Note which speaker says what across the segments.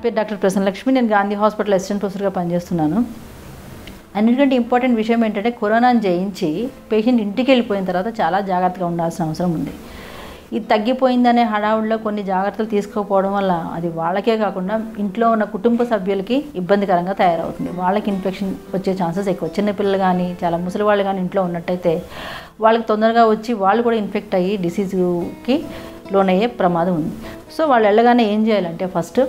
Speaker 1: పేరు డాక్టర్ ప్రసన్నలక్ష్మి నేను Gandhi hospital assistant ప్రొఫెసర్గా పనిచేస్తున్నాను అన్నిటికంటే ఇంపార్టెంట్ విషయం ఏంటంటే కరోనాను జయించి పేషెంట్ ఇంటికి వెళ్ళిపోయిన తర్వాత చాలా జాగ్రత్తగా ఉండాల్సిన అవసరం ఉంది ఇది తగ్గిపోయిందనే హడావుడిలో కొన్ని జాగ్రత్తలు తీసుకోకపోవడం వల్ల అది వాళ్ళకే కాకుండా ఇంట్లో ఉన్న కుటుంబ సభ్యులకి ఇబ్బందికరంగా తయారవుతుంది వాళ్ళకి ఇన్ఫెక్షన్ వచ్చే ఛాన్సెస్ ఎక్కువ చిన్నపిల్లలు కానీ చాలా ముసలి వాళ్ళు కానీ ఇంట్లో ఉన్నట్టయితే వాళ్ళకి తొందరగా వచ్చి వాళ్ళు కూడా ఇన్ఫెక్ట్ అయ్యి డిసీజ్కి లోనయ్యే ప్రమాదం ఉంది సో వాళ్ళు వెళ్ళగానే ఏం చేయాలంటే ఫస్ట్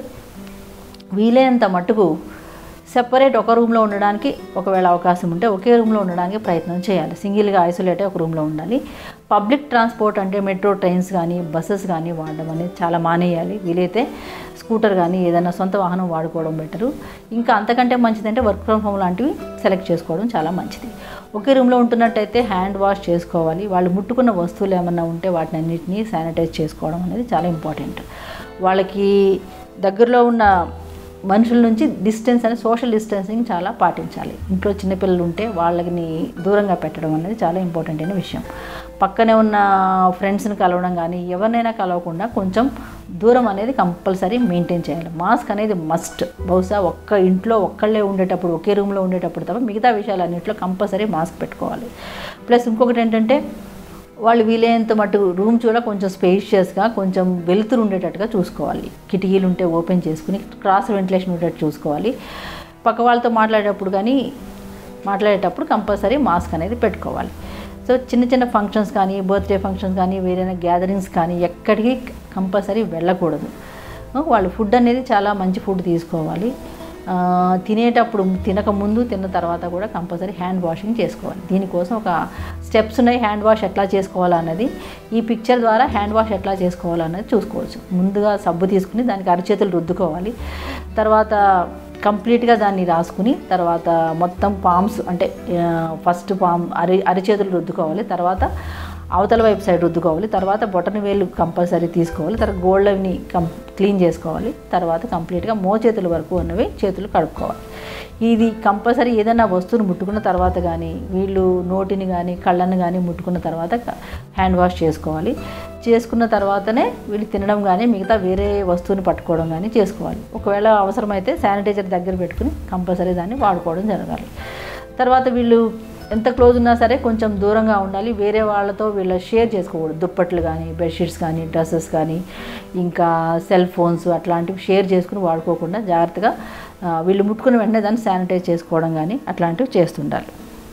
Speaker 1: వీలైనంత మట్టుకు సెపరేట్ ఒక రూమ్లో ఉండడానికి ఒకవేళ అవకాశం ఉంటే ఒకే రూమ్లో ఉండడానికి ప్రయత్నం చేయాలి సింగిల్గా ఐసోలేట్ ఒక రూమ్లో ఉండాలి పబ్లిక్ ట్రాన్స్పోర్ట్ అంటే మెట్రో ట్రైన్స్ కానీ బస్సెస్ కానీ వాడడం అనేది చాలా మానేయాలి వీలైతే స్కూటర్ కానీ ఏదైనా సొంత వాహనం వాడుకోవడం బెటరు ఇంకా అంతకంటే మంచిదంటే వర్క్ ఫ్రమ్ హోమ్ లాంటివి సెలెక్ట్ చేసుకోవడం చాలా మంచిది ఒకే రూమ్లో ఉంటున్నట్టయితే హ్యాండ్ వాష్ చేసుకోవాలి వాళ్ళు ముట్టుకున్న వస్తువులు ఏమన్నా ఉంటే వాటిని అన్నింటినీ శానిటైజ్ చేసుకోవడం అనేది చాలా ఇంపార్టెంట్ వాళ్ళకి దగ్గరలో ఉన్న మనుషుల నుంచి డిస్టెన్స్ అనేది సోషల్ డిస్టెన్సింగ్ చాలా పాటించాలి ఇంట్లో చిన్నపిల్లలు ఉంటే వాళ్ళని దూరంగా పెట్టడం అనేది చాలా ఇంపార్టెంట్ అయిన విషయం పక్కనే ఉన్న ఫ్రెండ్స్ని కలవడం కానీ ఎవరినైనా కలవకుండా కొంచెం దూరం అనేది కంపల్సరీ మెయింటైన్ చేయాలి మాస్క్ అనేది మస్ట్ బహుశా ఒక్క ఇంట్లో ఒక్కళ్ళే ఉండేటప్పుడు ఒకే రూమ్లో ఉండేటప్పుడు తప్ప మిగతా విషయాలన్నింటిలో కంపల్సరీ మాస్క్ పెట్టుకోవాలి ప్లస్ ఇంకొకటి ఏంటంటే వాళ్ళు వీలైనంత మటు రూమ్ కూడా కొంచెం స్పేషియస్గా కొంచెం వెలుతురు ఉండేటట్టుగా చూసుకోవాలి కిటికీలు ఉంటే ఓపెన్ చేసుకుని క్రాస్ వెంటిలేషన్ ఉండేటట్టు చూసుకోవాలి పక్క వాళ్ళతో మాట్లాడేటప్పుడు కానీ మాట్లాడేటప్పుడు కంపల్సరీ మాస్క్ అనేది పెట్టుకోవాలి సో చిన్న చిన్న ఫంక్షన్స్ కానీ బర్త్డే ఫంక్షన్స్ కానీ వేరైనా గ్యాదరింగ్స్ కానీ ఎక్కడికి కంపల్సరీ వెళ్ళకూడదు వాళ్ళు ఫుడ్ అనేది చాలా మంచి ఫుడ్ తీసుకోవాలి ఆ, తినేటప్పుడు తినక ముందు తిన్న తర్వాత కూడా కంపల్సరీ హ్యాండ్ వాషింగ్ చేసుకోవాలి దీనికోసం ఒక స్టెప్స్ ఉన్నాయి హ్యాండ్ వాష్ ఎట్లా చేసుకోవాలన్నది ఈ పిక్చర్ ద్వారా హ్యాండ్ వాష్ ఎట్లా చేసుకోవాలన్నది చూసుకోవచ్చు ముందుగా సబ్బు తీసుకుని దానికి అరచేతులు రుద్దుకోవాలి తర్వాత కంప్లీట్గా దాన్ని రాసుకుని తర్వాత మొత్తం పామ్స్ అంటే ఆ, ఫస్ట్ పామ్ అరి అరిచేతులు రుద్దుకోవాలి తర్వాత అవతల వైపు సైడ్ రుద్దుకోవాలి తర్వాత బొటన వేలు కంపల్సరీ తీసుకోవాలి తర్వాత గోళ్ళని కం క్లీన్ చేసుకోవాలి తర్వాత కంప్లీట్గా మోచేతుల వరకు ఉన్నవి చేతులు కడుక్కోవాలి ఇది కంపల్సరీ ఏదైనా వస్తువును ముట్టుకున్న తర్వాత కానీ వీళ్ళు నోటిని కానీ కళ్ళని కానీ ముట్టుకున్న తర్వాత హ్యాండ్ వాష్ చేసుకోవాలి చేసుకున్న తర్వాతనే వీళ్ళు తినడం కానీ మిగతా వేరే వస్తువుని పట్టుకోవడం కానీ చేసుకోవాలి ఒకవేళ అవసరమైతే శానిటైజర్ దగ్గర పెట్టుకుని కంపల్సరీ దాన్ని వాడుకోవడం జరగాలి తర్వాత వీళ్ళు ఎంత క్లోజ్ ఉన్నా సరే కొంచెం దూరంగా ఉండాలి వేరే వాళ్ళతో వీళ్ళ షేర్ చేసుకోకూడదు దుప్పట్లు కానీ బెడ్షీట్స్ కానీ డ్రెస్సెస్ కానీ ఇంకా సెల్ ఫోన్స్ అట్లాంటివి షేర్ చేసుకుని వాడుకోకుండా జాగ్రత్తగా ఆ, వీళ్ళు ముట్టుకుని వెంటనే దాన్ని శానిటైజ్ చేసుకోవడం కానీ అట్లాంటివి చేస్తుండాలి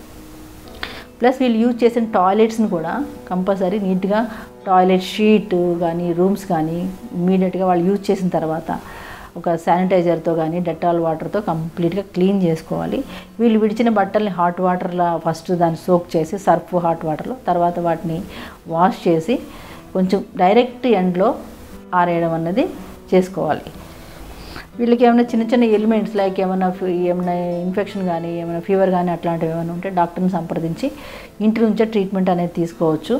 Speaker 1: ప్లస్ వీళ్ళు యూజ్ చేసిన టాయిలెట్స్ని కూడా కంపల్సరీ నీట్గా టాయిలెట్ షీట్ కానీ రూమ్స్ కానీ ఇమీడియట్గా వాళ్ళు యూజ్ చేసిన తర్వాత ఒక శానిటైజర్తో కానీ డెటాల్ వాటర్తో కంప్లీట్గా క్లీన్ చేసుకోవాలి వీళ్ళు విడిచిన బట్టల్ని హాట్ వాటర్లో ఫస్ట్ దాన్ని సోక్ చేసి సర్ఫ్ హాట్ వాటర్లో తర్వాత వాటిని వాష్ చేసి కొంచెం డైరెక్ట్ ఎండ్లో ఆరేయడం అన్నది చేసుకోవాలి వీళ్ళకి ఏమైనా చిన్న చిన్న ఎలిమెంట్స్ లైక్ ఏమైనా ఫీ- ఏమైనా ఇన్ఫెక్షన్ కానీ ఏమైనా ఫీవర్ కానీ అట్లాంటివి ఏమైనా ఉంటే డాక్టర్ని సంప్రదించి ఇంటి నుంచే ట్రీట్మెంట్ అనేది తీసుకోవచ్చు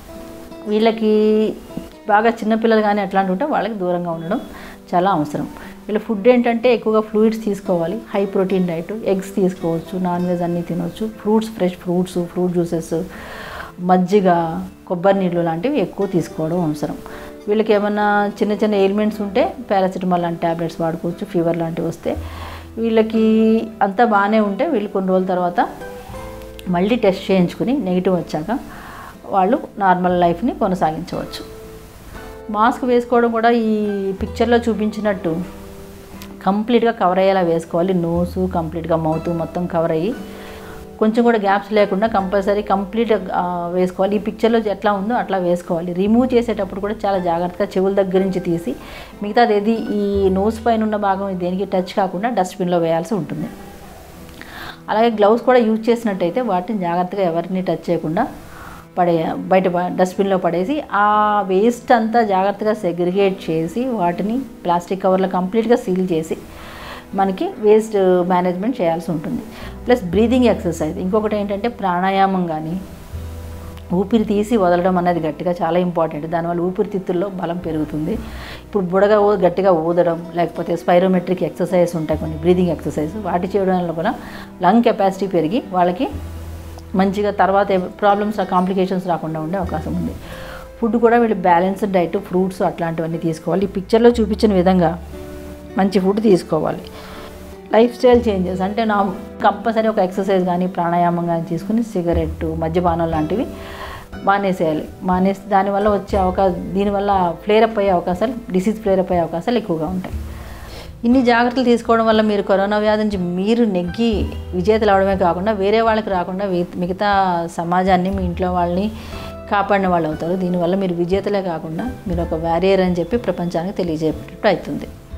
Speaker 1: వీళ్ళకి బాగా చిన్నపిల్లలు కానీ అట్లాంటివి ఉంటే వాళ్ళకి దూరంగా ఉండడం చాలా అవసరం వీళ్ళ ఫుడ్ ఏంటంటే ఎక్కువగా ఫ్లూయిడ్స్ తీసుకోవాలి హై ప్రోటీన్ డైట్ ఎగ్స్ తీసుకోవచ్చు నాన్ వెజ్ అన్నీ తినవచ్చు fruits fresh fruits fruit juices మజ్జిగ కొబ్బరి నీళ్ళు లాంటివి ఎక్కువ తీసుకోవడం అవసరం వీళ్ళకి ఏమైనా చిన్న చిన్న ఎయిల్మెంట్స్ ఉంటే పారాసిటమాల్ లాంటి ట్యాబ్లెట్స్ వాడుకోవచ్చు ఫీవర్ లాంటివి వస్తే వీళ్ళకి అంతా బాగానే ఉంటే వీళ్ళు కొన్ని రోజుల తర్వాత మళ్ళీ టెస్ట్ చేయించుకుని నెగిటివ్ వచ్చాక వాళ్ళు నార్మల్ లైఫ్ని కొనసాగించవచ్చు మాస్క్ వేసుకోవడం కూడా ఈ పిక్చర్లో చూపించినట్టు కంప్లీట్గా కవర్ అయ్యేలా వేసుకోవాలి నోసు కంప్లీట్గా మౌత్ మొత్తం కవర్ అయ్యి కొంచెం కూడా గ్యాప్స్ లేకుండా కంపల్సరీ కంప్లీట్ వేసుకోవాలి ఈ పిక్చర్లో ఎట్లా ఉందో అట్లా వేసుకోవాలి రిమూవ్ చేసేటప్పుడు కూడా చాలా జాగ్రత్తగా చెవుల దగ్గర నుంచి తీసి మిగతాది ఏది ఈ నోస్ పైన ఉన్న భాగం దేనికి టచ్ కాకుండా డస్ట్బిన్లో వేయాల్సి ఉంటుంది అలాగే గ్లౌస్ కూడా యూజ్ చేసినట్టయితే వాటిని జాగ్రత్తగా ఎవరిని టచ్ చేయకుండా పడే బయట ప- డస్ట్బిన్లో పడేసి ఆ వేస్ట్ అంతా జాగ్రత్తగా సెగ్రిగేట్ చేసి వాటిని ప్లాస్టిక్ కవర్లో కంప్లీట్గా సీల్ చేసి మనకి వేస్ట్ మేనేజ్మెంట్ చేయాల్సి ఉంటుంది ప్లస్ బ్రీదింగ్ ఎక్సర్సైజ్ ఇంకొకటి ఏంటంటే ప్రాణాయామం కానీ ఊపిరి తీసి వదలడం అనేది గట్టిగా చాలా ఇంపార్టెంట్ దానివల్ల ఊపిరితిత్తుల్లో బలం పెరుగుతుంది ఇప్పుడు బుడగా ఊ గట్టిగా ఊదడం లేకపోతే స్పైరోమెట్రిక్ ఎక్సర్సైజ్ ఉంటాయి కొన్ని బ్రీదింగ్ ఎక్సర్సైజ్ వాటి చేయడం వల్ల కూడా లంగ్ కెపాసిటీ పెరిగి వాళ్ళకి మంచిగా తర్వాత ప్రాబ్లమ్స్ కాంప్లికేషన్స్ రాకుండా ఉండే అవకాశం ఉంది ఫుడ్ కూడా వీళ్ళు బ్యాలెన్స్డ్ డైట్ ఫ్రూట్స్ అట్లాంటివన్నీ తీసుకోవాలి ఈ పిక్చర్లో చూపించిన విధంగా మంచి ఫుడ్ తీసుకోవాలి లైఫ్ స్టైల్ చేంజెస్ అంటే నా కంపల్సరీ ఒక ఎక్సర్సైజ్ కానీ ప్రాణాయామం కానీ తీసుకుని సిగరెట్ మద్యపానం లాంటివి మానేసేయాలి మానేసి దానివల్ల వచ్చే అవకాశం దీనివల్ల ఫ్లేరప్ అయ్యే అవకాశాలు డిసీజ్ ఫ్లేరప్ అయ్యే అవకాశాలు ఎక్కువగా ఉంటాయి ఇన్ని జాగ్రత్తలు తీసుకోవడం వల్ల మీరు కరోనా వ్యాధి నుంచి మీరు నెగ్గి విజేతలు అవడమే కాకుండా వేరే వాళ్ళకి రాకుండా వి- మిగతా సమాజాన్ని మీ ఇంట్లో వాళ్ళని కాపాడిన వాళ్ళు అవుతారు దీనివల్ల మీరు విజేతలే కాకుండా మీరు ఒక వ్యారియర్ అని చెప్పి ప్రపంచానికి తెలియజేటట్టు అవుతుంది